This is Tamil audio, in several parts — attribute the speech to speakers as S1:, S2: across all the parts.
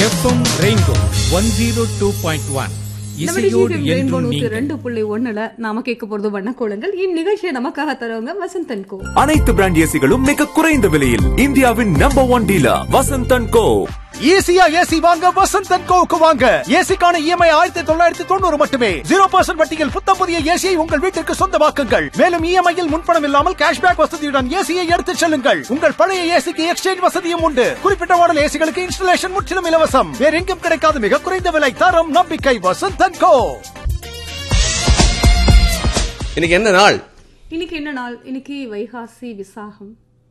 S1: FM rainbow one zero two point one
S2: நம்ம
S1: இசையோடு
S2: டிஜிபி ரெயின்போ
S1: என்றும்
S2: நூத்தி
S1: நீங்கள்
S2: ரெண்டு புள்ளி ஒண்ணுல நாம கேட்க போறது வண்ணக்கோலங்கள் இந்நிகழ்ச்சியை நமக்காக தருவங்க வசந்தன் கோ
S3: அனைத்து பிராண்ட் ஏசிகளும் மிக குறைந்த விலையில் இந்தியாவின் number one dealer Vasanthan co
S4: ஈஸியா ஏசி வாங்க வசந்த் அண்ட் கோவுக்கு வாங்க ஏசிக்கான இஎம்ஐ ஆயிரத்தி தொள்ளாயிரத்தி தொண்ணூறு மட்டுமே ஜீரோ பர்சன்ட் வட்டியில் புத்தம் புதிய ஏசியை உங்கள் வீட்டிற்கு சொந்தமாக்குங்கள் மேலும் இஎம்ஐயில் முன்பணம் இல்லாமல் கேஷ்பேக் வசதியுடன் ஏசியை எடுத்துச் செல்லுங்கள் உங்கள் பழைய ஏசிக்கு எக்ஸ்சேஞ்ச் வசதியும் உண்டு குறிப்பிட்ட மாடல் ஏசிகளுக்கு இன்ஸ்டலேஷன் முற்றிலும் இலவசம் வேற எங்கும் கிடைக்காத மிக குறைந்த விலை தரம் நம்பிக்கை வசந்த் அண்ட் கோ
S5: இன்னைக்கு என்ன நாள்
S2: இன்னைக்கு என்ன நாள் இன்னைக்கு வைகாசி விசாகம்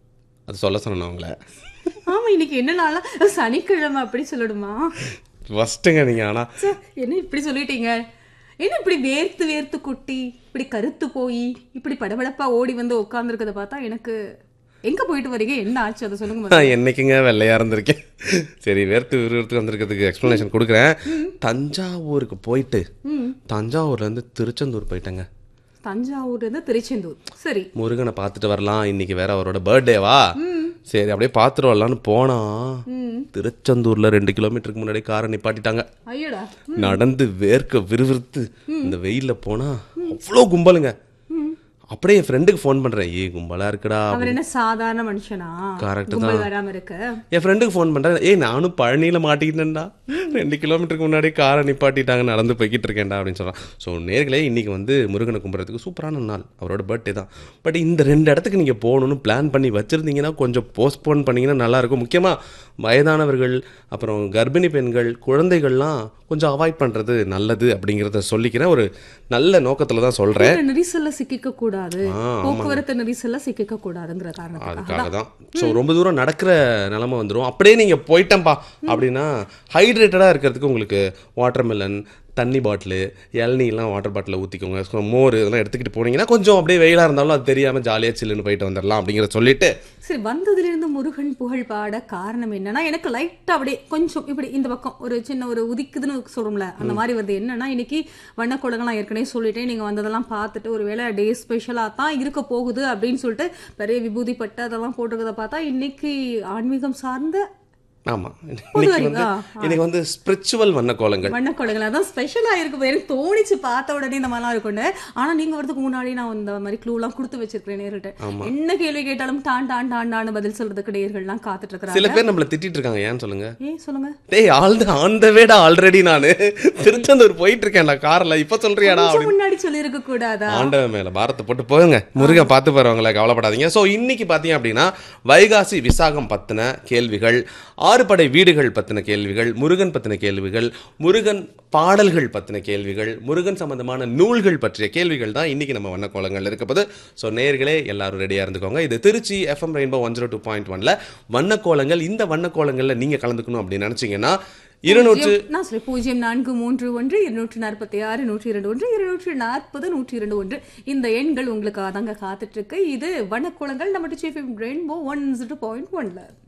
S5: அது சொல்ல சொன்னேன் உங்களை
S2: ஆமா இன்னைக்கு என்ன நாளா சனிக்கிழமை அப்படி சொல்லணுமா
S5: ஃபஸ்ட்டுங்க நீங்கள் ஆனால்
S2: ச்சே, என்ன இப்படி சொல்லிட்டீங்க என்ன இப்படி வேர்த்து வேர்த்து குட்டி இப்படி கருத்து போய் இப்படி படபடப்பா ஓடி வந்து உட்கார்ந்துருக்கத பார்த்தா எனக்கு எங்க போயிட்டு வரீங்க என்ன ஆச்சு அதை சொல்லுங்க முதல்ல.
S5: நான் என்னைக்குங்க வெள்ளையா இருந்திருக்கேன் சரி வேர்த்து விறுவிறுத்து வந்திருக்கிறதுக்கு எக்ஸ்ப்ளனேஷன் கொடுக்குறேன் தஞ்சாவூருக்கு போயிட்டு தஞ்சாவூர்ல இருந்து திருச்செந்தூர் போயிட்டேங்க
S2: தஞ்சாவூர்ல இருந்து திருச்செந்தூர் சரி
S5: முருகனை பார்த்துட்டு வரலாம் இன்னைக்கு வேற அவரோட பர்த்டேவா சரி அப்படியே பார்த்துட்டு வரலாம்னு போனா திருச்செந்தூர்ல ரெண்டு கிலோமீட்டருக்கு முன்னாடி காரை நிப்பாட்டிட்டாங்க
S2: ஐயோடா
S5: நடந்து வேர்க்க விறுவிறுத்து இந்த வெயில்ல போனா அவ்வளோ கும்பலுங்க அப்படியே என் ஃப்ரெண்டுக்கு ஃபோன் பண்றேன் ஏய் கும்பலா இருக்குடா
S2: அவர் என்ன சாதாரண மனுஷனா
S5: Correct
S2: கும்பல்
S5: தான்.
S2: வராம இருக்க
S5: என் ஃப்ரெண்டுக்கு ஃபோன் பண்றேன் ஏய் நானும் பழனியில மாட்டிக்கிட்டேன்டா ரெண்டு கிலோமீட்டருக்கு முன்னாடி காரை நிப்பாட்டிட்டாங்க நடந்து போய்கிட்டு இருக்கேன்டா அப்படின்னு சொல்றான் ஸோ நேர்களே இன்னைக்கு வந்து முருகனை கும்பிட்றதுக்கு சூப்பரான நாள் அவரோட பர்த்டே தான் பட் இந்த ரெண்டு இடத்துக்கு நீங்க போகணும்னு பிளான் பண்ணி வச்சிருந்தீங்கன்னா கொஞ்சம் போஸ்ட்போன் பண்ணீங்கன்னா நல்லா இருக்கும் முக்கியமா வயதானவர்கள் அப்புறம் கர்ப்பிணி பெண்கள் குழந்தைகள்லாம் கொஞ்சம் அவாய்ட் பண்றது நல்லது அப்படிங்கிறத சொல்லிக்கிறேன் ஒரு நல்ல நோக்கத்துல தான் சொல்றேன்
S2: இந்த நெரிசல்ல சிக்கிக்க கூடாது போக்குவரத்து நெரிசல்ல சிக்கிக்க கூடாதுங்கிற காரணத்துக்காக
S5: அதுக்காக தான் ஸோ ரொம்ப தூரம் நடக்கிற நிலமை வந்துடும் அப்படியே நீங்கள் போயிட்டேன்ப்பா அப்படின்னா ஹைட்ரேட்டடாக இருக்கிறதுக்கு உங்களுக்கு வாட்டர்மெலன் தண்ணி பாட்டிலு இளநீலாம் வாட்டர் பாட்டிலில் ஊற்றிக்கோங்க ஸோ மோர் இதெல்லாம் எடுத்துக்கிட்டு போனீங்கன்னா கொஞ்சம் அப்படியே வெயிலாக இருந்தாலும் அது தெரியாமல் ஜாலியாக சில்லுன்னு போயிட்டு வந்துடலாம் அப்படிங்கிறத சொல்லிட்டு
S2: சரி வந்ததுல இருந்து முருகன் புகழ் பாட காரணம் என்னன்னா எனக்கு லைட்டா அப்படியே கொஞ்சம் இப்படி இந்த பக்கம் ஒரு சின்ன ஒரு உதிக்குதுன்னு சொல்றோம்ல அந்த மாதிரி வருது என்னன்னா இன்னைக்கு வண்ணக்குளங்கள்லாம் ஏற்கனவே சொல்லிட்டேன் நீங்க வந்ததெல்லாம் பார்த்துட்டு ஒரு வேளை டே ஸ்பெஷலா தான் இருக்க போகுது அப்படின்னு சொல்லிட்டு பெரிய விபூதி பட்டு அதெல்லாம் போட்டுக்கிறத பார்த்தா இன்னைக்கு ஆன்மீகம் சார்ந்த
S5: ஆமாம் இன்னைக்கு வந்து
S2: ஆ,
S5: இன்னைக்கு வந்து ஸ்பிரிச்சுவல் வண்ண கோலங்கள்
S2: வண்ணக்குளங்கள் அதான் ஸ்பெஷலா இருக்கு எனக்கு தோணிச்சு பார்த்த உடனே இந்த மாதிரிலாம் இருக்கும்னு ஆனா நீங்க வரதுக்கு முன்னாடி நான் இந்த மாதிரி க்ளூலாம் கொடுத்து வச்சிருக்கேன் நேர்கிட்ட என்ன கேள்வி கேட்டாலும் டான் டான் டான் டான்னு பதில் சொல்றதுக்கு நேர்கள்லாம் காத்துட்டு
S5: சில
S2: இருக்கிறாங்க
S5: பேர் நம்மளை திட்டிட்டு இருக்காங்க ஏன்னு சொல்லுங்க
S2: ஏன் சொல்லுங்க
S5: டேய் ஆல் ஆன் த வேடா ஆல்ரெடி நான் திருச்செந்தூர் போயிட்டு இருக்கேன்டா காரில் இப்போ சொல்றியாடா
S2: கொஞ்சம்
S5: அப்படின்னு
S2: முன்னாடி சொல்லியிருக்க கூடாதா
S5: ஆண்டவன் மேல பாரத்தை போட்டு போங்க முருகன் பார்த்து போறவங்கள கவலைப்படாதீங்க ஸோ இன்னைக்கு பார்த்தீங்க அப்படின்னா வைகாசி விசாகம் பத்தின கேள்விகள் ஆறுபடை வீடுகள் பத்தின கேள்விகள் முருகன் பத்தின கேள்விகள் முருகன் பாடல்கள் பத்தின கேள்விகள் முருகன் சம்பந்தமான நூல்கள் பற்றிய கேள்விகள் தான் இன்னைக்கு நம்ம வண்ணக்கோலங்கள் இருக்கப்போது ஸோ நேர்களே எல்லாரும் ரெடியாக இருந்துக்கோங்க இது Trichy FM rainbow one zero two point ஒன்ல வண்ணக்கோலங்கள் இந்த வண்ணக்கோலங்களில் நீங்க கலந்துக்கணும் அப்படின்னு நினைச்சீங்கன்னா இருநூற்று
S2: பூஜ்ஜியம், நான் சொல்லி பூஜ்ஜியம் நான்கு மூன்று ஒன்று இருநூற்று நாற்பத்தி ஆறு நூற்றி இரண்டு ஒன்று இருநூற்று நாற்பது நூற்றி இரண்டு ஒன்று இந்த எண்கள் உங்களுக்கு அதாங்க காத்துட்டு இருக்கு இது வண்ணக்குளங்கள் நம்ம ரெயின்போ ஒன் ஜீரோ பாயிண்ட் ஒன்ல